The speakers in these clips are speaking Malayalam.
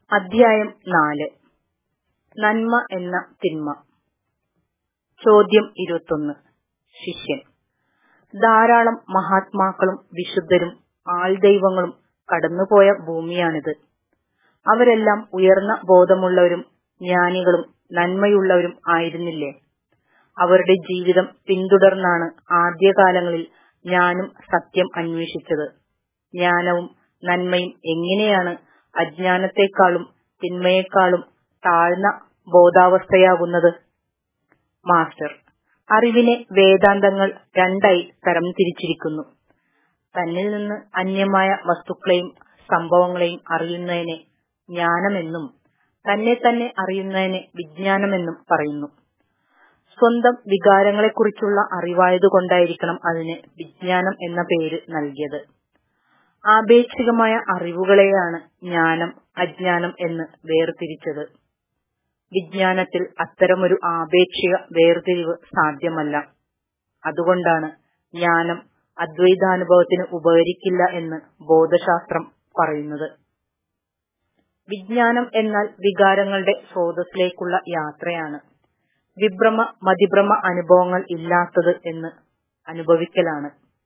അധ്യായം നാല് നന്മ എന്ന തിന്മ ചോദ്യം ഇരുപത്തൊന്ന് ശിഷ്യൻ ധാരാളം മഹാത്മാക്കളും വിശുദ്ധരും ആൾദൈവങ്ങളും കടന്നുപോയ ഭൂമിയാണിത് അവരെല്ലാം ഉയർന്ന ബോധമുള്ളവരും ജ്ഞാനികളും നന്മയുള്ളവരും ആയിരുന്നില്ലേ അവരുടെ ജീവിതം പിന്തുടർന്നാണ് ആദ്യകാലങ്ങളിൽ ഞാനും സത്യം അന്വേഷിച്ചത് ജ്ഞാനവും നന്മയും എങ്ങനെയാണ് അജ്ഞാനത്തെക്കാളും തിന്മയെക്കാളും താഴ്ന്ന ബോധാവസ്ഥയാകുന്നത് മാസ്റ്റർ അറിവിനെ വേദാന്തങ്ങൾ രണ്ടായി തരംതിരിച്ചിരിക്കുന്നു തന്നിൽ നിന്ന് അന്യമായ വസ്തുക്കളെയും സംഭവങ്ങളെയും അറിയുന്നതിനെ ജ്ഞാനമെന്നും തന്നെ തന്നെ അറിയുന്നതിനെ വിജ്ഞാനമെന്നും പറയുന്നു സ്വന്തം വികാരങ്ങളെക്കുറിച്ചുള്ള അറിവായതുകൊണ്ടായിരിക്കണം അതിന് വിജ്ഞാനം എന്ന പേര് നൽകിയത് ആപേക്ഷികമായ അറിവുകളെയാണ് ജ്ഞാനം അജ്ഞാനം എന്ന് വേർതിരിച്ചത് വിജ്ഞാനത്തിൽ അത്തരമൊരു ആപേക്ഷിക വേർതിരിവ് സാധ്യമല്ല അതുകൊണ്ടാണ് ജ്ഞാനം അദ്വൈതാനുഭവത്തിന് ഉപകരിക്കില്ല എന്ന് ബോധശാസ്ത്രം പറയുന്നത് വിജ്ഞാനം എന്നാൽ വികാരങ്ങളുടെ സ്രോതസ്സിലേക്കുള്ള യാത്രയാണ് വിഭ്രമ മതിഭ്രമ അനുഭവങ്ങൾ ഇല്ലാത്തത് എന്ന് അനുഭവിക്കലാണ്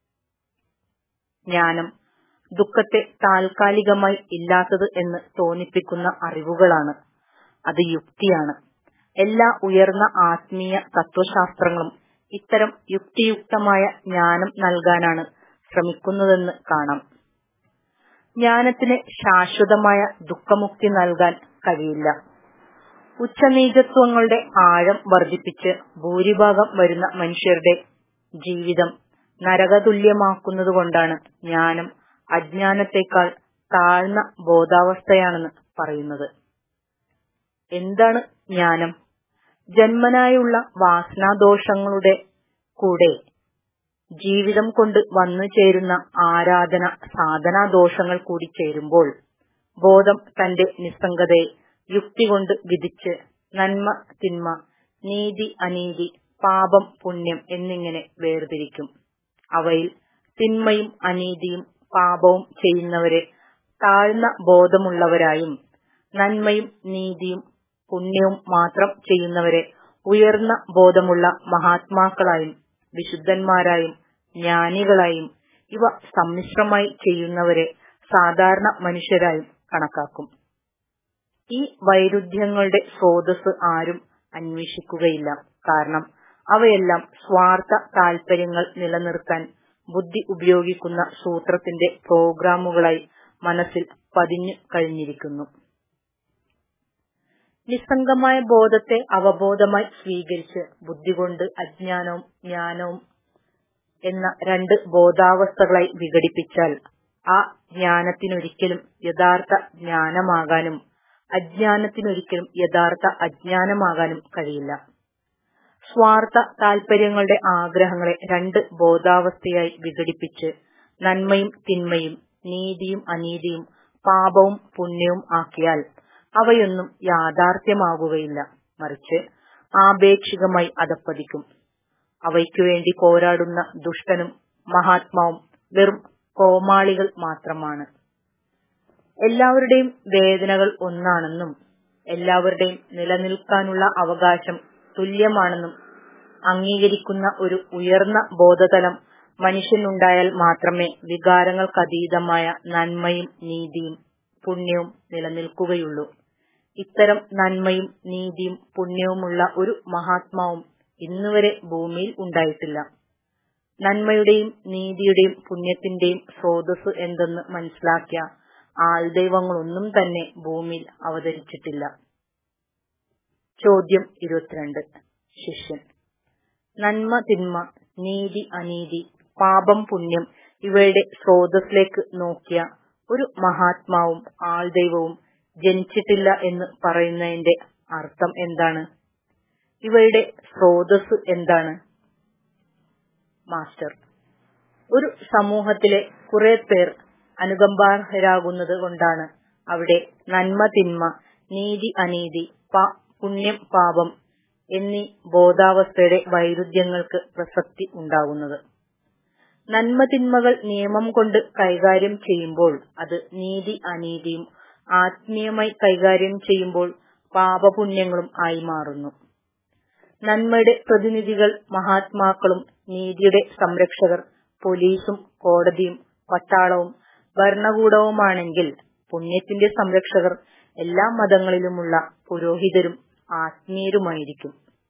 ജ്ഞാനം ദുഃഖത്തെ താൽക്കാലികമായി ഇല്ലാത്തത് എന്ന് തോന്നിപ്പിക്കുന്ന അറിവുകളാണ് അത് യുക്തിയാണ് എല്ലാ ഉയർന്ന ആത്മീയ തത്വശാസ്ത്രങ്ങളും ഇത്തരം യുക്തിയുക്തമായ ജ്ഞാനം നൽകാനാണ് ശ്രമിക്കുന്നതെന്ന് കാണാം ജ്ഞാനത്തിന് ശാശ്വതമായ ദുഃഖമുക്തി നൽകാൻ കഴിയില്ല ഉച്ചനീചത്വങ്ങളുടെ ആഴം വർദ്ധിപ്പിച്ച് ഭൂരിഭാഗം വരുന്ന മനുഷ്യരുടെ ജീവിതം നരകതുല്യമാക്കുന്നതുകൊണ്ടാണ് ജ്ഞാനം അജ്ഞാനത്തെക്കാൾ താഴ്ന്ന ബോധാവസ്ഥയാണെന്ന് പറയുന്നത് എന്താണ് ജ്ഞാനം ജന്മനായുള്ള വാസനാദോഷങ്ങളുടെ കൂടെ ജീവിതം കൊണ്ട് വന്നു ചേരുന്ന ആരാധന സാധനാദോഷങ്ങൾ കൂടി ചേരുമ്പോൾ ബോധം തന്റെ നിസ്സംഗതയെ യുക്തി കൊണ്ട് വിധിച്ച് നന്മ തിന്മ നീതി അനീതി പാപം പുണ്യം എന്നിങ്ങനെ വേർതിരിക്കും അവയിൽ തിന്മയും അനീതിയും പാപവും ചെയ്യുന്നവരെ താഴ്ന്ന ബോധമുള്ളവരായും നന്മയും നീതിയും പുണ്യവും മാത്രം ചെയ്യുന്നവരെ ഉയർന്ന ബോധമുള്ള മഹാത്മാക്കളായും വിശുദ്ധന്മാരായും ജ്ഞാനികളായും ഇവ സമ്മിശ്രമായി ചെയ്യുന്നവരെ സാധാരണ മനുഷ്യരായും കണക്കാക്കും ഈ വൈരുദ്ധ്യങ്ങളുടെ സ്രോതസ് ആരും അന്വേഷിക്കുകയില്ല കാരണം അവയെല്ലാം സ്വാർത്ഥ താൽപര്യങ്ങൾ നിലനിർത്താൻ ബുദ്ധി ഉപയോഗിക്കുന്ന സൂത്രത്തിന്റെ പ്രോഗ്രാമുകളായി മനസ്സിൽ പതിഞ്ഞു കഴിഞ്ഞിരിക്കുന്നു നിസ്സംഗമായ ബോധത്തെ അവബോധമായി സ്വീകരിച്ച് ബുദ്ധി കൊണ്ട് അജ്ഞാനവും ജ്ഞാനവും എന്ന രണ്ട് ബോധാവസ്ഥകളായി വിഘടിപ്പിച്ചാൽ ആ ജ്ഞാനത്തിനൊരിക്കലും യഥാർത്ഥ ജ്ഞാനമാകാനും അജ്ഞാനത്തിനൊരിക്കലും യഥാർത്ഥ അജ്ഞാനമാകാനും കഴിയില്ല സ്വാർത്ഥ താൽപര്യങ്ങളുടെ ആഗ്രഹങ്ങളെ രണ്ട് ബോധാവസ്ഥയായി വിഘടിപ്പിച്ച് നന്മയും തിന്മയും നീതിയും അനീതിയും പാപവും പുണ്യവും ആക്കിയാൽ അവയൊന്നും യാഥാർത്ഥ്യമാകുകയില്ല മറിച്ച് ആപേക്ഷികമായി അധപ്പതിക്കും അവയ്ക്കു വേണ്ടി പോരാടുന്ന ദുഷ്ടനും മഹാത്മാവും വെറും കോമാളികൾ മാത്രമാണ് എല്ലാവരുടെയും വേദനകൾ ഒന്നാണെന്നും എല്ലാവരുടെയും നിലനിൽക്കാനുള്ള അവകാശം തുല്യമാണെന്നും അംഗീകരിക്കുന്ന ഒരു ഉയർന്ന ബോധതലം മനുഷ്യനുണ്ടായാൽ മാത്രമേ വികാരങ്ങൾക്കതീതമായ നന്മയും നീതിയും പുണ്യവും നിലനിൽക്കുകയുള്ളൂ ഇത്തരം നന്മയും നീതിയും പുണ്യവുമുള്ള ഒരു മഹാത്മാവും ഇന്നുവരെ ഭൂമിയിൽ ഉണ്ടായിട്ടില്ല നന്മയുടെയും നീതിയുടെയും പുണ്യത്തിന്റെയും സ്രോതസ് എന്തെന്ന് മനസ്സിലാക്കിയ ആൾദൈവങ്ങളൊന്നും തന്നെ ഭൂമിയിൽ അവതരിച്ചിട്ടില്ല ചോദ്യം ഇരുപത്തിരണ്ട് ശിഷ്യൻ നന്മ തിന്മ നീതി അനീതി പാപം പുണ്യം ഇവയുടെ സ്രോതസ്സിലേക്ക് നോക്കിയ ഒരു മഹാത്മാവും ആൾദൈവവും ജനിച്ചിട്ടില്ല എന്ന് പറയുന്നതിന്റെ അർത്ഥം എന്താണ് ഇവയുടെ സ്രോതസ് എന്താണ് മാസ്റ്റർ ഒരു സമൂഹത്തിലെ കുറെ പേർ അനുകമ്പാർഹരാകുന്നത് കൊണ്ടാണ് അവിടെ നന്മ തിന്മ നീതി അനീതി പുണ്യം പാപം എന്നീ ബോധാവസ്ഥയുടെ വൈരുദ്ധ്യങ്ങൾക്ക് പ്രസക്തി ഉണ്ടാകുന്നത് നന്മ തിന്മകൾ നിയമം കൊണ്ട് കൈകാര്യം ചെയ്യുമ്പോൾ അത് നീതി അനീതിയും ആത്മീയമായി കൈകാര്യം ചെയ്യുമ്പോൾ പാപപുണ്യങ്ങളും ആയി മാറുന്നു നന്മയുടെ പ്രതിനിധികൾ മഹാത്മാക്കളും നീതിയുടെ സംരക്ഷകർ പോലീസും കോടതിയും പട്ടാളവും ഭരണകൂടവുമാണെങ്കിൽ പുണ്യത്തിന്റെ സംരക്ഷകർ എല്ലാ മതങ്ങളിലുമുള്ള പുരോഹിതരും ആത്മീയരുമായിരിക്കും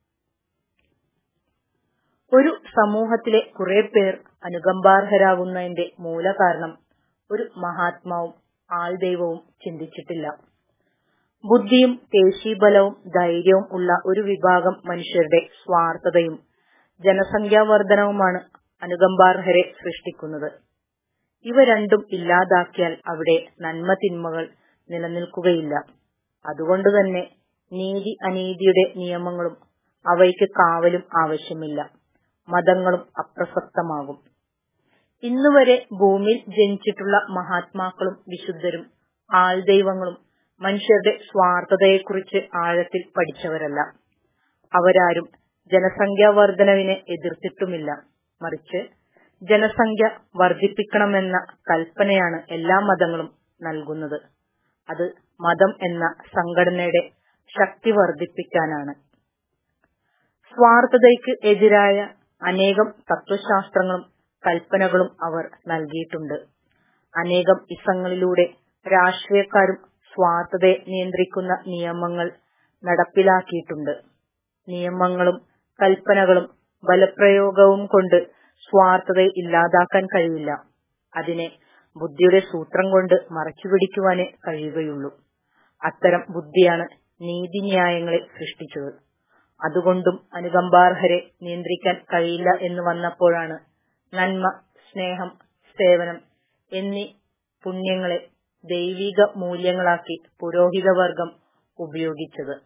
ഒരു സമൂഹത്തിലെ കുറെ പേർ അനുകമ്പാർഹരാകുന്നതിന്റെ മൂലകാരണം ഒരു മഹാത്മാവും ആൾദൈവവും ചിന്തിച്ചിട്ടില്ല ബുദ്ധിയും പേശീബലവും ധൈര്യവും ഉള്ള ഒരു വിഭാഗം മനുഷ്യരുടെ സ്വാർത്ഥതയും ജനസംഖ്യാവർദ്ധനവുമാണ് അനുകമ്പാർഹരെ സൃഷ്ടിക്കുന്നത് ഇവ രണ്ടും ഇല്ലാതാക്കിയാൽ അവിടെ നന്മ തിന്മകൾ നിലനിൽക്കുകയില്ല അതുകൊണ്ടുതന്നെ നീതി അനീതിയുടെ നിയമങ്ങളും അവയ്ക്ക് കാവലും ആവശ്യമില്ല മതങ്ങളും അപ്രസക്തമാകും ഇന്നുവരെ ഭൂമിയിൽ ജനിച്ചിട്ടുള്ള മഹാത്മാക്കളും വിശുദ്ധരും ആൾദൈവങ്ങളും മനുഷ്യരുടെ സ്വാർത്ഥതയെക്കുറിച്ച് ആഴത്തിൽ പഠിച്ചവരല്ല അവരാരും ജനസംഖ്യാ വർധനവിനെ എതിർത്തിട്ടുമില്ല മറിച്ച് ജനസംഖ്യ വർദ്ധിപ്പിക്കണമെന്ന കൽപ്പനയാണ് എല്ലാ മതങ്ങളും നൽകുന്നത് അത് മതം എന്ന സംഘടനയുടെ ശക്തി വർദ്ധിപ്പിക്കാനാണ് സ്വാർത്ഥതയ്ക്ക് എതിരായ അനേകം തത്വശാസ്ത്രങ്ങളും കൽപ്പനകളും അവർ നൽകിയിട്ടുണ്ട് അനേകം ഇസങ്ങളിലൂടെ രാഷ്ട്രീയക്കാരും സ്വാർത്ഥതയെ നിയന്ത്രിക്കുന്ന നിയമങ്ങൾ നടപ്പിലാക്കിയിട്ടുണ്ട് നിയമങ്ങളും കൽപ്പനകളും ബലപ്രയോഗവും കൊണ്ട് സ്വാർത്ഥതയെ ഇല്ലാതാക്കാൻ കഴിയില്ല അതിനെ ബുദ്ധിയുടെ സൂത്രം കൊണ്ട് മറച്ചുപിടിക്കുവാനേ കഴിയുകയുള്ളൂ അത്തരം ബുദ്ധിയാണ് നീതിന്യായങ്ങളെ സൃഷ്ടിച്ചത് അതുകൊണ്ടും അനുകമ്പാർഹരെ നിയന്ത്രിക്കാൻ കഴിയില്ല എന്ന് വന്നപ്പോഴാണ് നന്മ സ്നേഹം സേവനം എന്നീ പുണ്യങ്ങളെ ദൈവിക മൂല്യങ്ങളാക്കി പുരോഹിതവർഗം ഉപയോഗിച്ചത്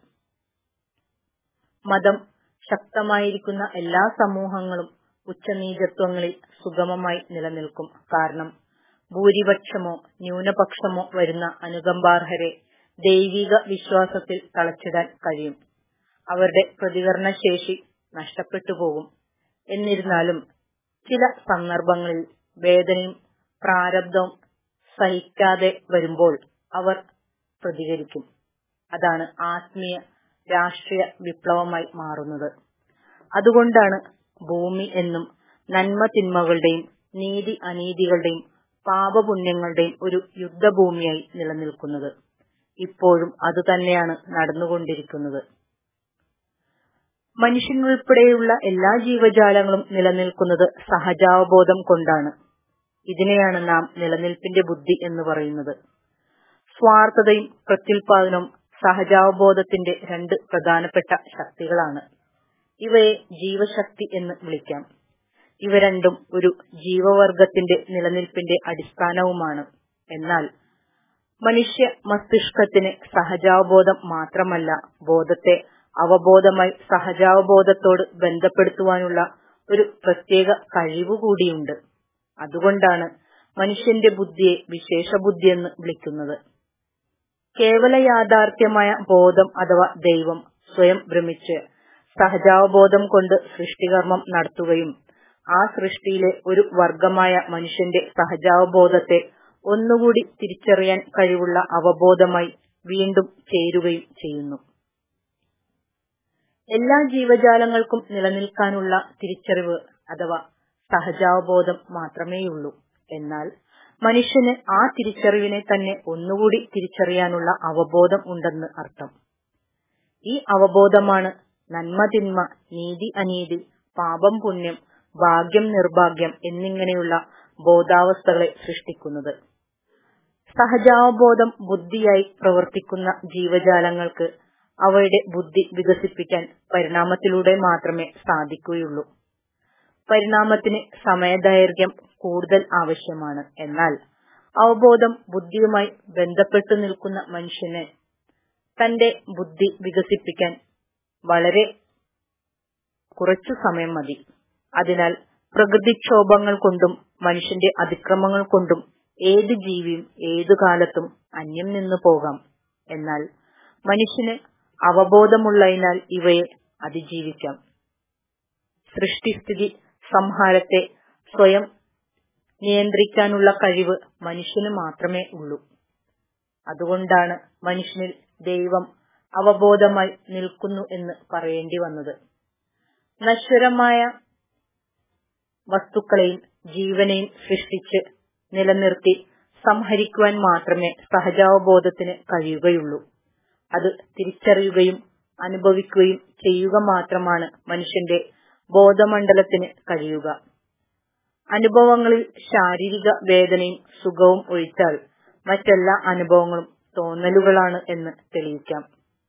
മതം ശക്തമായിരിക്കുന്ന എല്ലാ സമൂഹങ്ങളും ഉച്ചനീചത്വങ്ങളിൽ സുഗമമായി നിലനിൽക്കും കാരണം ഭൂരിപക്ഷമോ ന്യൂനപക്ഷമോ വരുന്ന അനുകമ്പാർഹരെ ദൈവിക വിശ്വാസത്തിൽ തളച്ചിടാൻ കഴിയും അവരുടെ പ്രതികരണ ശേഷി നഷ്ടപ്പെട്ടു പോകും എന്നിരുന്നാലും ചില സന്ദർഭങ്ങളിൽ വേദനയും പ്രാരബ്ധവും സഹിക്കാതെ വരുമ്പോൾ അവർ പ്രതികരിക്കും അതാണ് ആത്മീയ രാഷ്ട്രീയ വിപ്ലവമായി മാറുന്നത് അതുകൊണ്ടാണ് ഭൂമി എന്നും നന്മ തിന്മകളുടെയും നീതി അനീതികളുടെയും പാപപുണ്യങ്ങളുടെയും ഒരു യുദ്ധഭൂമിയായി നിലനിൽക്കുന്നത് ഇപ്പോഴും അതുതന്നെയാണ് നടന്നുകൊണ്ടിരിക്കുന്നത് മനുഷ്യനുൾപ്പെടെയുള്ള എല്ലാ ജീവജാലങ്ങളും നിലനിൽക്കുന്നത് സഹജാവബോധം കൊണ്ടാണ് ഇതിനെയാണ് നാം നിലനിൽപ്പിന്റെ ബുദ്ധി എന്ന് പറയുന്നത് സ്വാർത്ഥതയും പ്രത്യുൽപാദനവും സഹജാവബോധത്തിന്റെ രണ്ട് പ്രധാനപ്പെട്ട ശക്തികളാണ് ഇവയെ ജീവശക്തി എന്ന് വിളിക്കാം ഇവ രണ്ടും ഒരു ജീവവർഗത്തിന്റെ നിലനിൽപ്പിന്റെ അടിസ്ഥാനവുമാണ് എന്നാൽ മനുഷ്യ മസ്തിഷ്കത്തിന് സഹജാവബോധം മാത്രമല്ല ബോധത്തെ അവബോധമായി സഹജാവബോധത്തോട് ബന്ധപ്പെടുത്തുവാനുള്ള ഒരു പ്രത്യേക കഴിവ് കൂടിയുണ്ട് അതുകൊണ്ടാണ് മനുഷ്യന്റെ ബുദ്ധിയെ വിശേഷബുദ്ധി എന്ന് വിളിക്കുന്നത് കേവല യാഥാർത്ഥ്യമായ ബോധം അഥവാ ദൈവം സ്വയം ഭ്രമിച്ച് സഹജാവബോധം കൊണ്ട് സൃഷ്ടികർമ്മം നടത്തുകയും ആ സൃഷ്ടിയിലെ ഒരു വർഗമായ മനുഷ്യന്റെ സഹജാവബോധത്തെ ഒന്നുകൂടി തിരിച്ചറിയാൻ കഴിവുള്ള അവബോധമായി വീണ്ടും ചേരുകയും ചെയ്യുന്നു എല്ലാ ജീവജാലങ്ങൾക്കും നിലനിൽക്കാനുള്ള തിരിച്ചറിവ് അഥവാ സഹജാവബോധം മാത്രമേയുള്ളൂ എന്നാൽ മനുഷ്യന് ആ തിരിച്ചറിവിനെ തന്നെ ഒന്നുകൂടി തിരിച്ചറിയാനുള്ള അവബോധം ഉണ്ടെന്ന് അർത്ഥം ഈ അവബോധമാണ് നന്മ തിന്മ നീതി അനീതി പാപം പുണ്യം ഭാഗ്യം നിർഭാഗ്യം എന്നിങ്ങനെയുള്ള ബോധാവസ്ഥകളെ സൃഷ്ടിക്കുന്നത് സഹജാവബോധം ബുദ്ധിയായി പ്രവർത്തിക്കുന്ന ജീവജാലങ്ങൾക്ക് അവയുടെ ബുദ്ധി വികസിപ്പിക്കാൻ പരിണാമത്തിലൂടെ മാത്രമേ സാധിക്കുകയുള്ളൂ പരിണാമത്തിന് സമയദൈർഘ്യം കൂടുതൽ ആവശ്യമാണ് എന്നാൽ അവബോധം ബുദ്ധിയുമായി ബന്ധപ്പെട്ടു നിൽക്കുന്ന മനുഷ്യന് തന്റെ ബുദ്ധി വികസിപ്പിക്കാൻ വളരെ കുറച്ചു സമയം മതി അതിനാൽ പ്രകൃതിക്ഷോഭങ്ങൾ കൊണ്ടും മനുഷ്യന്റെ അതിക്രമങ്ങൾ കൊണ്ടും ഏത് ജീവിയും ഏതു കാലത്തും അന്യം നിന്നു പോകാം എന്നാൽ മനുഷ്യന് അവബോധമുള്ളതിനാൽ ഇവയെ അതിജീവിക്കാം സൃഷ്ടിസ്ഥിതി സംഹാരത്തെ സ്വയം നിയന്ത്രിക്കാനുള്ള കഴിവ് മനുഷ്യന് മാത്രമേ ഉള്ളൂ അതുകൊണ്ടാണ് മനുഷ്യനിൽ ദൈവം അവബോധമായി നിൽക്കുന്നു എന്ന് പറയേണ്ടി വന്നത് നശ്വരമായ വസ്തുക്കളെയും ജീവനെയും സൃഷ്ടിച്ച് നിലനിർത്തി സംഹരിക്കുവാൻ മാത്രമേ സഹജാവബോധത്തിന് കഴിയുകയുള്ളൂ അത് തിരിച്ചറിയുകയും അനുഭവിക്കുകയും ചെയ്യുക മാത്രമാണ് മനുഷ്യന്റെ ബോധമണ്ഡലത്തിന് കഴിയുക അനുഭവങ്ങളിൽ ശാരീരിക വേദനയും സുഖവും ഒഴിച്ചാൽ മറ്റെല്ലാ അനുഭവങ്ങളും തോന്നലുകളാണ് എന്ന് തെളിയിക്കാം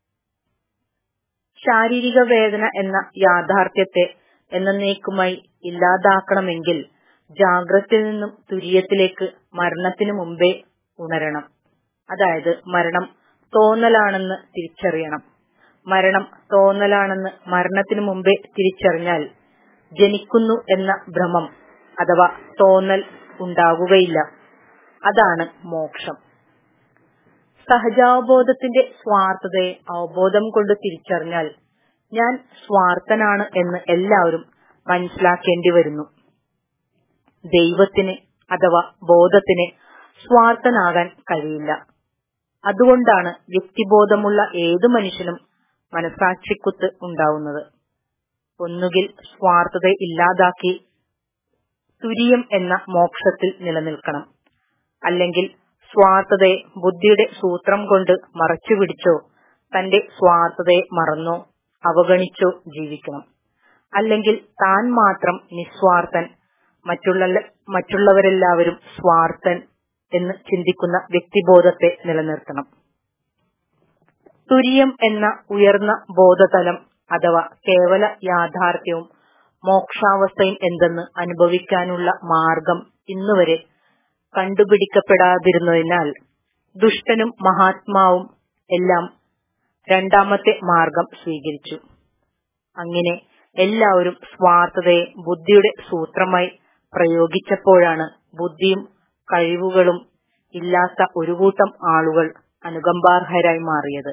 ശാരീരിക വേദന എന്ന യാഥാർത്ഥ്യത്തെ എന്നേക്കുമായി ഇല്ലാതാക്കണമെങ്കിൽ ജാഗ്രതയിൽ നിന്നും തുര്യത്തിലേക്ക് മരണത്തിനു മുമ്പേ ഉണരണം അതായത് മരണം തോന്നലാണെന്ന് തിരിച്ചറിയണം മരണം തോന്നലാണെന്ന് മരണത്തിനു മുമ്പേ തിരിച്ചറിഞ്ഞാൽ ജനിക്കുന്നു എന്ന ഭ്രമം അഥവാ തോന്നൽ ഉണ്ടാകുകയില്ല അതാണ് മോക്ഷം സഹജാവബോധത്തിന്റെ സ്വാർത്ഥതയെ അവബോധം കൊണ്ട് തിരിച്ചറിഞ്ഞാൽ ഞാൻ സ്വാർത്ഥനാണ് എന്ന് എല്ലാവരും മനസ്സിലാക്കേണ്ടി വരുന്നു ദൈവത്തിന് അഥവാ ബോധത്തിന് സ്വാർത്ഥനാകാൻ കഴിയില്ല അതുകൊണ്ടാണ് വ്യക്തിബോധമുള്ള ഏതു മനുഷ്യനും മനസാക്ഷിക്കുത്ത് ഉണ്ടാവുന്നത് ഒന്നുകിൽ സ്വാർത്ഥത ഇല്ലാതാക്കി തുര്യം എന്ന മോക്ഷത്തിൽ നിലനിൽക്കണം അല്ലെങ്കിൽ സ്വാർത്ഥതയെ ബുദ്ധിയുടെ സൂത്രം കൊണ്ട് മറച്ചുപിടിച്ചോ തന്റെ സ്വാർത്ഥതയെ മറന്നോ അവഗണിച്ചോ ജീവിക്കണം അല്ലെങ്കിൽ താൻ മാത്രം നിസ്വാർത്ഥൻ മറ്റുള്ള മറ്റുള്ളവരെല്ലാവരും സ്വാർത്ഥൻ എന്ന് ചിന്തിക്കുന്ന വ്യക്തിബോധത്തെ നിലനിർത്തണം തുര്യം എന്ന ഉയർന്ന ബോധതലം അഥവാ കേവല യാഥാർത്ഥ്യവും മോക്ഷാവസ്ഥയും എന്തെന്ന് അനുഭവിക്കാനുള്ള മാർഗം ഇന്നുവരെ കണ്ടുപിടിക്കപ്പെടാതിരുന്നതിനാൽ ദുഷ്ടനും മഹാത്മാവും എല്ലാം രണ്ടാമത്തെ മാർഗം സ്വീകരിച്ചു അങ്ങനെ എല്ലാവരും സ്വാർത്ഥതയെ ബുദ്ധിയുടെ സൂത്രമായി പ്രയോഗിച്ചപ്പോഴാണ് ബുദ്ധിയും കഴിവുകളും ഇല്ലാത്ത ഒരു കൂട്ടം ആളുകൾ അനുകമ്പാർഹരായി മാറിയത്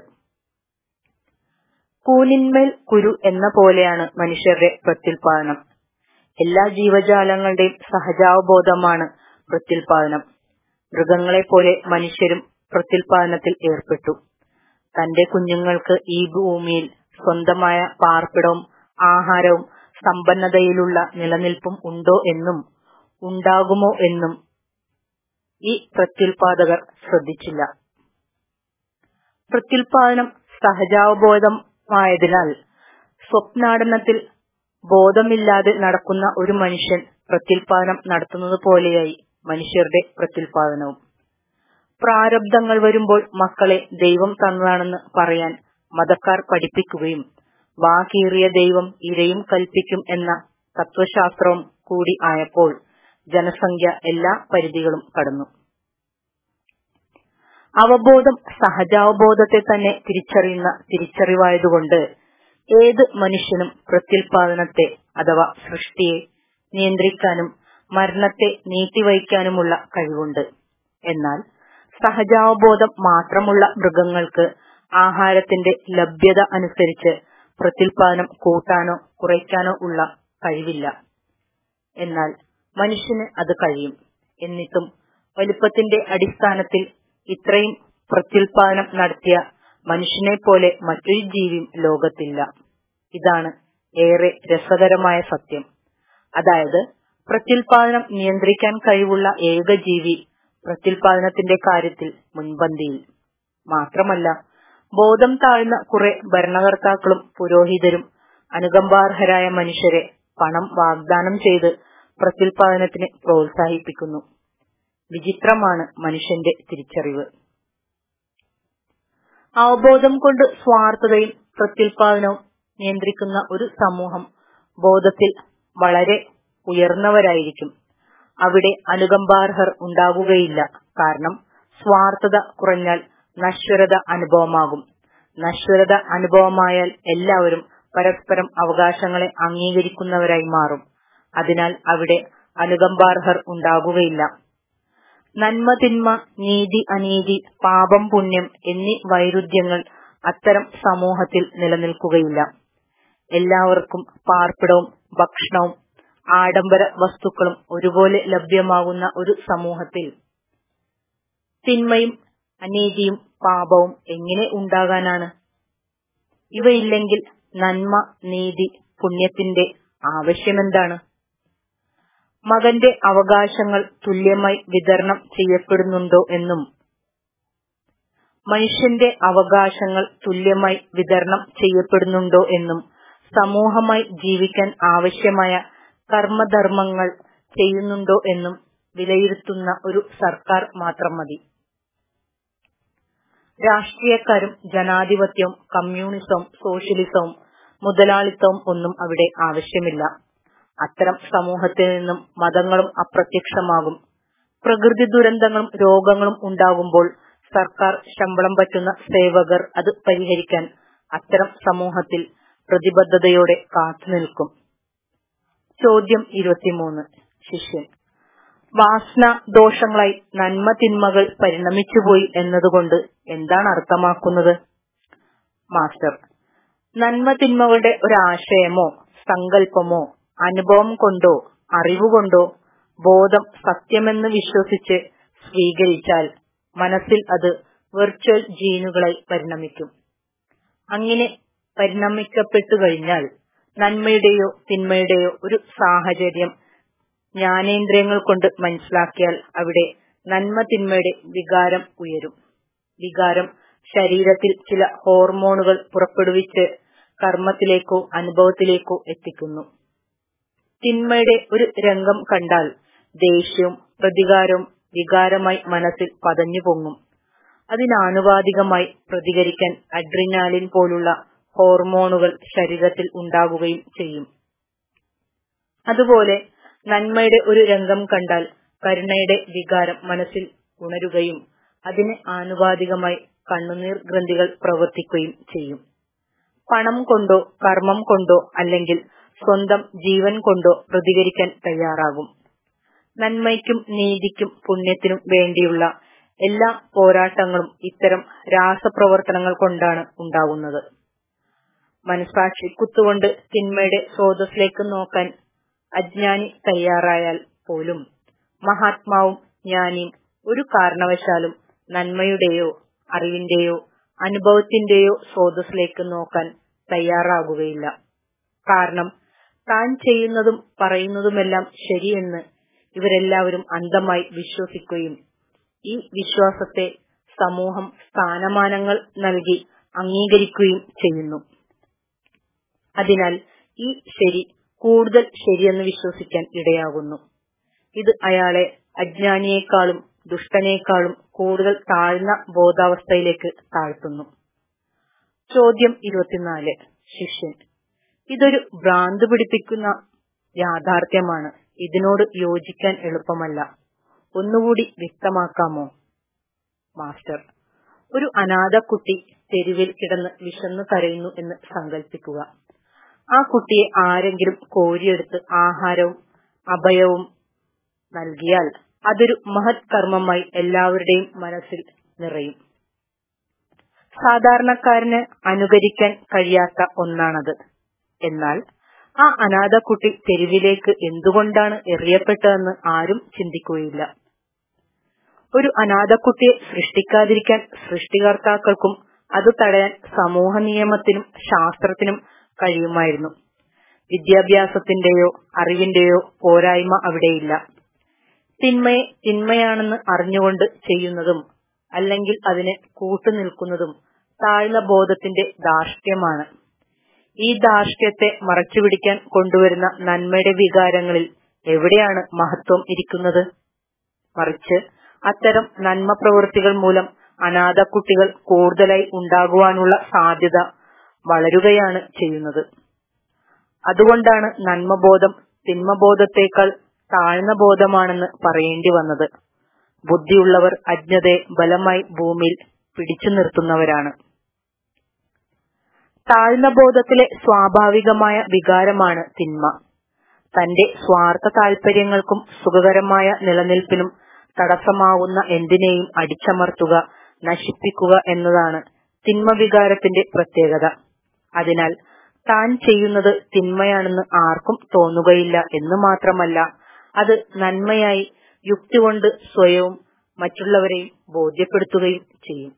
കൂനിന്മേൽ കുരു എന്ന പോലെയാണ് മനുഷ്യരുടെ പ്രത്യുൽപാദനം എല്ലാ ജീവജാലങ്ങളുടെയും സഹജാവബോധമാണ് പ്രത്യുൽപാദനം മൃഗങ്ങളെ പോലെ മനുഷ്യരും പ്രത്യുൽപാദനത്തിൽ ഏർപ്പെട്ടു തന്റെ കുഞ്ഞുങ്ങൾക്ക് ഈ ഭൂമിയിൽ സ്വന്തമായ പാർപ്പിടവും ആഹാരവും സമ്പന്നതയിലുള്ള നിലനിൽപ്പും ഉണ്ടോ എന്നും ഉണ്ടാകുമോ എന്നും ഈ പ്രത്യുൽപാദകർ ശ്രദ്ധിച്ചില്ല പ്രത്യുൽപാദനം സഹജാവബോധമായതിനാൽ സ്വപ്നാടനത്തിൽ ബോധമില്ലാതെ നടക്കുന്ന ഒരു മനുഷ്യൻ പ്രത്യുൽപാദനം നടത്തുന്നത് പോലെയായി മനുഷ്യരുടെ പ്രത്യുൽപാദനവും പ്രാരബ്ധങ്ങൾ വരുമ്പോൾ മക്കളെ ദൈവം തന്നതാണെന്ന് പറയാൻ മതക്കാർ പഠിപ്പിക്കുകയും വാകീറിയ ദൈവം ഇരയും കൽപ്പിക്കും എന്ന തത്വശാസ്ത്രവും കൂടി ആയപ്പോൾ ജനസംഖ്യ എല്ലാ പരിധികളും കടന്നു അവബോധം സഹജാവബോധത്തെ തന്നെ തിരിച്ചറിയുന്ന തിരിച്ചറിവായതുകൊണ്ട് ഏത് മനുഷ്യനും പ്രത്യുൽപാദനത്തെ അഥവാ സൃഷ്ടിയെ നിയന്ത്രിക്കാനും മരണത്തെ നീട്ടിവയ്ക്കാനുമുള്ള കഴിവുണ്ട് എന്നാൽ സഹജാവബോധം മാത്രമുള്ള മൃഗങ്ങൾക്ക് ആഹാരത്തിന്റെ ലഭ്യത അനുസരിച്ച് പ്രത്യുൽപാദനം കൂട്ടാനോ കുറയ്ക്കാനോ ഉള്ള കഴിവില്ല എന്നാൽ മനുഷ്യന് അത് കഴിയും എന്നിട്ടും വലുപ്പത്തിന്റെ അടിസ്ഥാനത്തിൽ ഇത്രയും പ്രത്യുൽപാദനം നടത്തിയ മനുഷ്യനെ പോലെ മറ്റൊരു ജീവിയും ലോകത്തില്ല ഇതാണ് ഏറെ രസകരമായ സത്യം അതായത് പ്രത്യുൽപാദനം നിയന്ത്രിക്കാൻ കഴിവുള്ള ഏക ജീവി പ്രത്യുൽപാദനത്തിന്റെ കാര്യത്തിൽ മുൻപന്തിയിൽ മാത്രമല്ല ബോധം താഴ്ന്ന കുറെ ഭരണകർത്താക്കളും പുരോഹിതരും അനുകമ്പാർഹരായ മനുഷ്യരെ പണം വാഗ്ദാനം ചെയ്ത് പ്രത്യുൽപാദനത്തിന് പ്രോത്സാഹിപ്പിക്കുന്നു വിചിത്രമാണ് മനുഷ്യന്റെ തിരിച്ചറിവ് അവബോധം കൊണ്ട് സ്വാർത്ഥതയും പ്രത്യുൽപാദനവും നിയന്ത്രിക്കുന്ന ഒരു സമൂഹം ബോധത്തിൽ വളരെ ഉയർന്നവരായിരിക്കും അവിടെ അനുകമ്പാർഹർ ഉണ്ടാകുകയില്ല കാരണം സ്വാർത്ഥത കുറഞ്ഞാൽ നശ്വരത അനുഭവമാകും നശ്വരത അനുഭവമായാൽ എല്ലാവരും പരസ്പരം അവകാശങ്ങളെ അംഗീകരിക്കുന്നവരായി മാറും അതിനാൽ അവിടെ അനുകമ്പാർഹർ ഉണ്ടാകുകയില്ല നന്മ തിന്മ നീതി അനീതി പാപം പുണ്യം എന്നീ വൈരുദ്ധ്യങ്ങൾ അത്തരം സമൂഹത്തിൽ നിലനിൽക്കുകയില്ല എല്ലാവർക്കും പാർപ്പിടവും ഭക്ഷണവും ആഡംബര വസ്തുക്കളും ഒരുപോലെ ലഭ്യമാകുന്ന ഒരു സമൂഹത്തിൽ തിന്മയും അനീതിയും പാപവും എങ്ങനെ ഉണ്ടാകാനാണ് ഇവയില്ലെങ്കിൽ നന്മ നീതി പുണ്യത്തിന്റെ ആവശ്യമെന്താണ് മകന്റെ അവകാശങ്ങൾ തുല്യമായി വിതരണം ചെയ്യപ്പെടുന്നുണ്ടോ എന്നും മനുഷ്യന്റെ അവകാശങ്ങൾ തുല്യമായി വിതരണം ചെയ്യപ്പെടുന്നുണ്ടോ എന്നും സമൂഹമായി ജീവിക്കാൻ ആവശ്യമായ കർമ്മധർമ്മങ്ങൾ ചെയ്യുന്നുണ്ടോ എന്നും വിലയിരുത്തുന്ന ഒരു സർക്കാർ മാത്രം മതി രാഷ്ട്രീയക്കാരും ജനാധിപത്യവും കമ്മ്യൂണിസവും സോഷ്യലിസവും മുതലാളിത്തവും ഒന്നും അവിടെ ആവശ്യമില്ല അത്തരം സമൂഹത്തിൽ നിന്നും മതങ്ങളും അപ്രത്യക്ഷമാകും പ്രകൃതി ദുരന്തങ്ങളും രോഗങ്ങളും ഉണ്ടാകുമ്പോൾ സർക്കാർ ശമ്പളം പറ്റുന്ന സേവകർ അത് പരിഹരിക്കാൻ അത്തരം സമൂഹത്തിൽ പ്രതിബദ്ധതയോടെ കാത്തുനിൽക്കും ചോദ്യം ഇരുപത്തിമൂന്ന് ശിഷ്യൻ വാസന ദോഷങ്ങളായി നന്മ തിന്മകൾ പരിണമിച്ചുപോയി എന്നതുകൊണ്ട് എന്താണ് അർത്ഥമാക്കുന്നത് മാസ്റ്റർ നന്മ തിന്മകളുടെ ഒരാശയമോ സങ്കല്പമോ അനുഭവം കൊണ്ടോ അറിവുകൊണ്ടോ ബോധം സത്യമെന്ന് വിശ്വസിച്ച് സ്വീകരിച്ചാൽ മനസ്സിൽ അത് വെർച്വൽ ജീനുകളായി പരിണമിക്കും അങ്ങനെ പരിണമിക്കപ്പെട്ടു കഴിഞ്ഞാൽ നന്മയുടെയോ തിന്മയുടെയോ ഒരു സാഹചര്യം ജ്ഞാനേന്ദ്രിയങ്ങൾ കൊണ്ട് മനസ്സിലാക്കിയാൽ അവിടെ നന്മ തിന്മയുടെ വികാരം ഉയരും വികാരം ശരീരത്തിൽ ചില ഹോർമോണുകൾ പുറപ്പെടുവിച്ച് കർമ്മത്തിലേക്കോ അനുഭവത്തിലേക്കോ എത്തിക്കുന്നു തിന്മയുടെ ഒരു രംഗം കണ്ടാൽ ദേഷ്യവും പ്രതികാരവും വികാരമായി മനസ്സിൽ പതഞ്ഞു പൊങ്ങും അതിനാനുപാതികമായി പ്രതികരിക്കാൻ അഡ്രിനാലിൻ പോലുള്ള ഹോർമോണുകൾ ശരീരത്തിൽ ഉണ്ടാകുകയും ചെയ്യും അതുപോലെ നന്മയുടെ ഒരു രംഗം കണ്ടാൽ കരുണയുടെ വികാരം മനസ്സിൽ ഉണരുകയും അതിന് ആനുപാതികമായി കണ്ണുനീർ ഗ്രന്ഥികൾ പ്രവർത്തിക്കുകയും ചെയ്യും പണം കൊണ്ടോ കർമ്മം കൊണ്ടോ അല്ലെങ്കിൽ സ്വന്തം ജീവൻ കൊണ്ടോ പ്രതികരിക്കാൻ തയ്യാറാകും നന്മയ്ക്കും നീതിക്കും പുണ്യത്തിനും വേണ്ടിയുള്ള എല്ലാ പോരാട്ടങ്ങളും ഇത്തരം രാസപ്രവർത്തനങ്ങൾ കൊണ്ടാണ് ഉണ്ടാകുന്നത് മനസാക്ഷി കുത്തുകൊണ്ട് തിന്മയുടെ സ്രോതസ്സിലേക്ക് നോക്കാൻ അജ്ഞാനി തയ്യാറായാൽ പോലും മഹാത്മാവും ജ്ഞാനിയും ഒരു കാരണവശാലും നന്മയുടെയോ അറിവിന്റെയോ അനുഭവത്തിന്റെയോ സ്രോതസ്സിലേക്ക് നോക്കാൻ തയ്യാറാകുകയില്ല കാരണം താൻ ചെയ്യുന്നതും പറയുന്നതുമെല്ലാം ശരിയെന്ന് ഇവരെല്ലാവരും അന്ധമായി വിശ്വസിക്കുകയും ഈ വിശ്വാസത്തെ സമൂഹം സ്ഥാനമാനങ്ങൾ നൽകി അംഗീകരിക്കുകയും ചെയ്യുന്നു അതിനാൽ ഈ ശരി കൂടുതൽ ശരിയെന്ന് വിശ്വസിക്കാൻ ഇടയാകുന്നു ഇത് അയാളെ അജ്ഞാനിയേക്കാളും ദുഷ്ടനേക്കാളും കൂടുതൽ താഴ്ന്ന ബോധാവസ്ഥയിലേക്ക് താഴ്ത്തുന്നു ചോദ്യം ഇരുപത്തിനാല് ശിഷ്യൻ ഇതൊരു ഭ്രാന്ത് പിടിപ്പിക്കുന്ന യാഥാർത്ഥ്യമാണ് ഇതിനോട് യോജിക്കാൻ എളുപ്പമല്ല ഒന്നുകൂടി വ്യക്തമാക്കാമോ മാസ്റ്റർ ഒരു അനാഥ കുട്ടി തെരുവിൽ കിടന്ന് വിശന്നു കരയുന്നു എന്ന് സങ്കല്പിക്കുക ആ കുട്ടിയെ ആരെങ്കിലും കോരിയെടുത്ത് ആഹാരവും അഭയവും നൽകിയാൽ അതൊരു മഹത് കർമ്മമായി എല്ലാവരുടെയും മനസ്സിൽ നിറയും സാധാരണക്കാരന് അനുകരിക്കാൻ കഴിയാത്ത ഒന്നാണത് എന്നാൽ ആ അനാഥ കുട്ടി തെരുവിലേക്ക് എന്തുകൊണ്ടാണ് എറിയപ്പെട്ടതെന്ന് ആരും ചിന്തിക്കുകയില്ല ഒരു അനാഥക്കുട്ടിയെ സൃഷ്ടിക്കാതിരിക്കാൻ സൃഷ്ടികർത്താക്കൾക്കും അത് തടയാൻ സമൂഹ നിയമത്തിനും ശാസ്ത്രത്തിനും കഴിയുമായിരുന്നു വിദ്യാഭ്യാസത്തിന്റെയോ അറിവിന്റെയോ പോരായ്മ അവിടെയില്ല തിന്മയെ തിന്മയാണെന്ന് അറിഞ്ഞുകൊണ്ട് ചെയ്യുന്നതും അല്ലെങ്കിൽ അതിന് കൂട്ടുനിൽക്കുന്നതും താഴ്ന്ന ബോധത്തിന്റെ ധാർഷ്ട്യമാണ് ഈ ധാർഷ്ട്യത്തെ മറച്ചുപിടിക്കാൻ കൊണ്ടുവരുന്ന നന്മയുടെ വികാരങ്ങളിൽ എവിടെയാണ് മഹത്വം ഇരിക്കുന്നത് മറിച്ച് അത്തരം നന്മ പ്രവൃത്തികൾ മൂലം അനാഥ കുട്ടികൾ കൂടുതലായി ഉണ്ടാകുവാനുള്ള സാധ്യത വളരുകയാണ് ചെയ്യുന്നത് അതുകൊണ്ടാണ് നന്മബോധം തിന്മബോധത്തേക്കാൾ താഴ്ന്ന ബോധമാണെന്ന് പറയേണ്ടി വന്നത് ബുദ്ധിയുള്ളവർ അജ്ഞതയെ ബലമായി ഭൂമിയിൽ പിടിച്ചു നിർത്തുന്നവരാണ് താഴ്ന്ന ബോധത്തിലെ സ്വാഭാവികമായ വികാരമാണ് തിന്മ തന്റെ സ്വാർത്ഥ താൽപര്യങ്ങൾക്കും സുഖകരമായ നിലനിൽപ്പിനും തടസ്സമാവുന്ന എന്തിനേയും അടിച്ചമർത്തുക നശിപ്പിക്കുക എന്നതാണ് തിന്മ വികാരത്തിന്റെ പ്രത്യേകത അതിനാൽ താൻ ചെയ്യുന്നത് തിന്മയാണെന്ന് ആർക്കും തോന്നുകയില്ല എന്ന് മാത്രമല്ല അത് നന്മയായി യുക്തി കൊണ്ട് സ്വയവും മറ്റുള്ളവരെയും ബോധ്യപ്പെടുത്തുകയും ചെയ്യും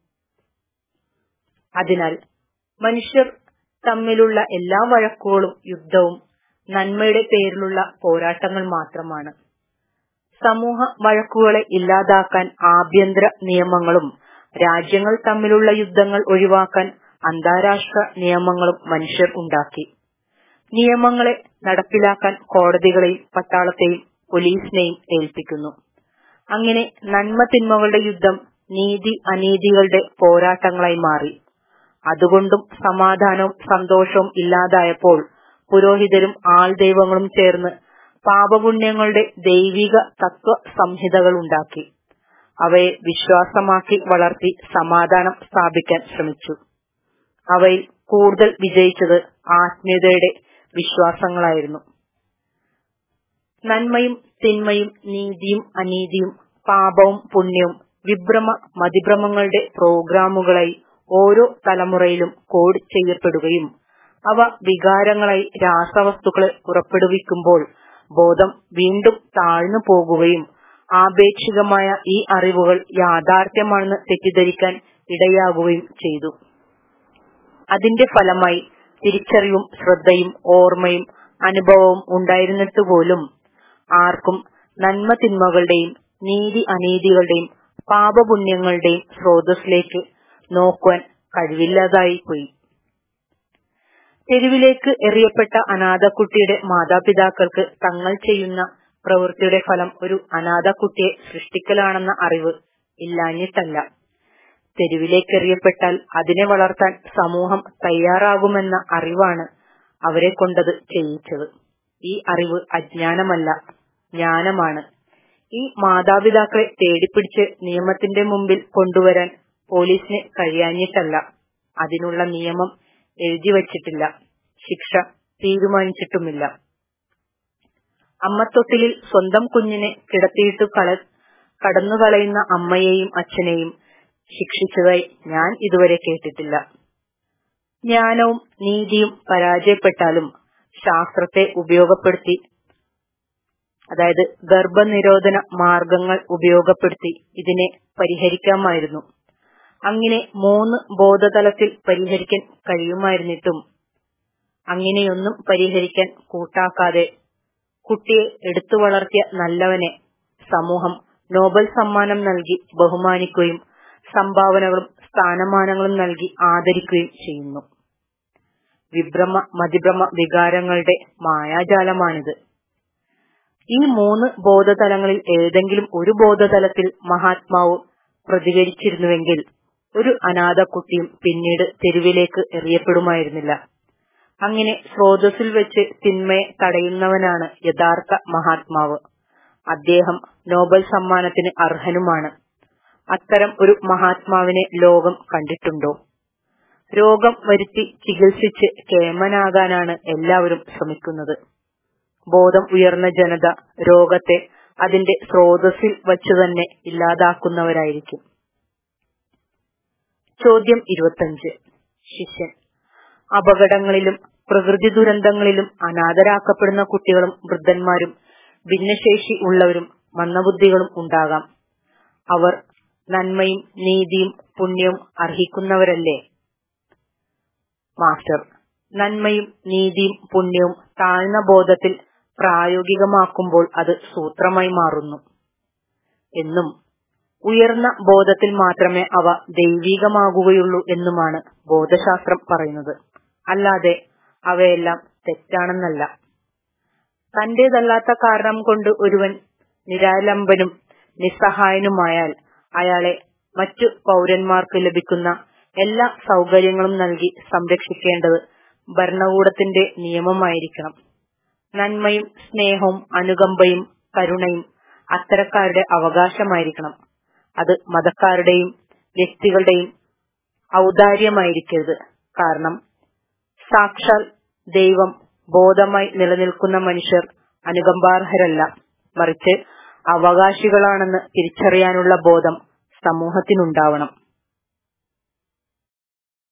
അതിനാൽ മനുഷ്യർ തമ്മിലുള്ള എല്ലാ വഴക്കുകളും യുദ്ധവും നന്മയുടെ പേരിലുള്ള പോരാട്ടങ്ങൾ മാത്രമാണ് സമൂഹ വഴക്കുകളെ ഇല്ലാതാക്കാൻ ആഭ്യന്തര നിയമങ്ങളും രാജ്യങ്ങൾ തമ്മിലുള്ള യുദ്ധങ്ങൾ ഒഴിവാക്കാൻ അന്താരാഷ്ട്ര നിയമങ്ങളും മനുഷ്യർ ഉണ്ടാക്കി നിയമങ്ങളെ നടപ്പിലാക്കാൻ കോടതികളെയും പട്ടാളത്തെയും പോലീസിനെയും ഏൽപ്പിക്കുന്നു അങ്ങനെ നന്മ തിന്മകളുടെ യുദ്ധം നീതി അനീതികളുടെ പോരാട്ടങ്ങളായി മാറി അതുകൊണ്ടും സമാധാനവും സന്തോഷവും ഇല്ലാതായപ്പോൾ പുരോഹിതരും ആൾ ദൈവങ്ങളും ചേർന്ന് പാപപുണ്യങ്ങളുടെ ദൈവിക തത്വ സംഹിതകൾ ഉണ്ടാക്കി അവയെ വിശ്വാസമാക്കി വളർത്തി സമാധാനം സ്ഥാപിക്കാൻ ശ്രമിച്ചു അവയിൽ കൂടുതൽ വിജയിച്ചത് ആത്മീയതയുടെ വിശ്വാസങ്ങളായിരുന്നു നന്മയും തിന്മയും നീതിയും അനീതിയും പാപവും പുണ്യവും വിഭ്രമ മതിഭ്രമങ്ങളുടെ പ്രോഗ്രാമുകളായി ഓരോ തലമുറയിലും കോഡ് ചെയ്യപ്പെടുകയും അവ വികാരങ്ങളായി രാസവസ്തുക്കളെ പുറപ്പെടുവിക്കുമ്പോൾ ബോധം വീണ്ടും താഴ്ന്നു പോകുകയും ആപേക്ഷികമായ ഈ അറിവുകൾ യാഥാർത്ഥ്യമാണെന്ന് തെറ്റിദ്ധരിക്കാൻ ഇടയാകുകയും ചെയ്തു അതിന്റെ ഫലമായി തിരിച്ചറിവും ശ്രദ്ധയും ഓർമ്മയും അനുഭവവും ഉണ്ടായിരുന്നിട്ട് പോലും ആർക്കും നന്മ തിന്മകളുടെയും നീതി അനീതികളുടെയും പാപപുണ്യങ്ങളുടെയും സ്രോതസ്സിലേക്ക് നോക്കുവാൻ കഴിവില്ലാതായി പോയി തെരുവിലേക്ക് എറിയപ്പെട്ട അനാഥക്കുട്ടിയുടെ മാതാപിതാക്കൾക്ക് തങ്ങൾ ചെയ്യുന്ന പ്രവൃത്തിയുടെ ഫലം ഒരു അനാഥക്കുട്ടിയെ സൃഷ്ടിക്കലാണെന്ന അറിവ് ഇല്ലാഞ്ഞിട്ടല്ല തെരുവിലേക്ക് എറിയപ്പെട്ടാൽ അതിനെ വളർത്താൻ സമൂഹം തയ്യാറാകുമെന്ന അറിവാണ് അവരെ കൊണ്ടത് ചെയ്യിച്ചത് ഈ അറിവ് അജ്ഞാനമല്ല ജ്ഞാനമാണ് ഈ മാതാപിതാക്കളെ തേടിപ്പിടിച്ച് നിയമത്തിന്റെ മുമ്പിൽ കൊണ്ടുവരാൻ പോലീസിന് കഴിയാഞ്ഞിട്ടല്ല അതിനുള്ള നിയമം എഴുതി വച്ചിട്ടില്ല ശിക്ഷ തീരുമാനിച്ചിട്ടുമില്ല അമ്മത്തൊട്ടിലിൽ സ്വന്തം കുഞ്ഞിനെ കിടത്തിയിട്ട് കള കടന്നുകളയുന്ന അമ്മയെയും അച്ഛനെയും ശിക്ഷിച്ചതായി ഞാൻ ഇതുവരെ കേട്ടിട്ടില്ല ജ്ഞാനവും നീതിയും പരാജയപ്പെട്ടാലും ശാസ്ത്രത്തെ ഉപയോഗപ്പെടുത്തി അതായത് ഗർഭനിരോധന മാർഗങ്ങൾ ഉപയോഗപ്പെടുത്തി ഇതിനെ പരിഹരിക്കാമായിരുന്നു അങ്ങനെ മൂന്ന് ബോധതലത്തിൽ പരിഹരിക്കാൻ കഴിയുമായിരുന്നിട്ടും അങ്ങനെയൊന്നും പരിഹരിക്കാൻ കൂട്ടാക്കാതെ കുട്ടിയെ എടുത്തു വളർത്തിയ നല്ലവനെ സമൂഹം നോബൽ സമ്മാനം നൽകി ബഹുമാനിക്കുകയും സംഭാവനകളും സ്ഥാനമാനങ്ങളും നൽകി ആദരിക്കുകയും ചെയ്യുന്നു വിഭ്രമ മതിഭ്രമ വികാരങ്ങളുടെ മായാജാലമാണിത് ഈ മൂന്ന് ബോധതലങ്ങളിൽ ഏതെങ്കിലും ഒരു ബോധതലത്തിൽ മഹാത്മാവ് പ്രതികരിച്ചിരുന്നുവെങ്കിൽ ഒരു അനാഥ കുട്ടിയും പിന്നീട് തെരുവിലേക്ക് എറിയപ്പെടുമായിരുന്നില്ല അങ്ങനെ സ്രോതസ്സിൽ വെച്ച് തിന്മയെ തടയുന്നവനാണ് യഥാർത്ഥ മഹാത്മാവ് അദ്ദേഹം നോബൽ സമ്മാനത്തിന് അർഹനുമാണ് അത്തരം ഒരു മഹാത്മാവിനെ ലോകം കണ്ടിട്ടുണ്ടോ രോഗം വരുത്തി ചികിത്സിച്ച് കേമനാകാനാണ് എല്ലാവരും ശ്രമിക്കുന്നത് ബോധം ഉയർന്ന ജനത രോഗത്തെ അതിന്റെ സ്രോതസ്സിൽ വച്ചു തന്നെ ഇല്ലാതാക്കുന്നവരായിരിക്കും ചോദ്യം ഇരുപത്തഞ്ച് ശിഷ്യൻ അപകടങ്ങളിലും പ്രകൃതി ദുരന്തങ്ങളിലും അനാഥരാക്കപ്പെടുന്ന കുട്ടികളും വൃദ്ധന്മാരും ഭിന്നശേഷി ഉള്ളവരും മന്ദബുദ്ധികളും ഉണ്ടാകാം അവർ നന്മയും നീതിയും പുണ്യവും അർഹിക്കുന്നവരല്ലേ മാസ്റ്റർ നന്മയും നീതിയും പുണ്യവും താഴ്ന്ന ബോധത്തിൽ പ്രായോഗികമാക്കുമ്പോൾ അത് സൂത്രമായി മാറുന്നു എന്നും ഉയർന്ന ബോധത്തിൽ മാത്രമേ അവ ദൈവികമാകുകയുള്ളൂ എന്നുമാണ് ബോധശാസ്ത്രം പറയുന്നത് അല്ലാതെ അവയെല്ലാം തെറ്റാണെന്നല്ല തന്റേതല്ലാത്ത കാരണം കൊണ്ട് ഒരുവൻ നിരാലംബനും നിസ്സഹായനുമായാൽ അയാളെ മറ്റു പൗരന്മാർക്ക് ലഭിക്കുന്ന എല്ലാ സൗകര്യങ്ങളും നൽകി സംരക്ഷിക്കേണ്ടത് ഭരണകൂടത്തിന്റെ നിയമമായിരിക്കണം നന്മയും സ്നേഹവും അനുകമ്പയും കരുണയും അത്തരക്കാരുടെ അവകാശമായിരിക്കണം അത് മതക്കാരുടെയും വ്യക്തികളുടെയും ഔദാര്യമായിരിക്കരുത് കാരണം സാക്ഷാൽ ദൈവം ബോധമായി നിലനിൽക്കുന്ന മനുഷ്യർ അനുകമ്പാർഹരല്ല മറിച്ച് അവകാശികളാണെന്ന് തിരിച്ചറിയാനുള്ള ബോധം സമൂഹത്തിനുണ്ടാവണം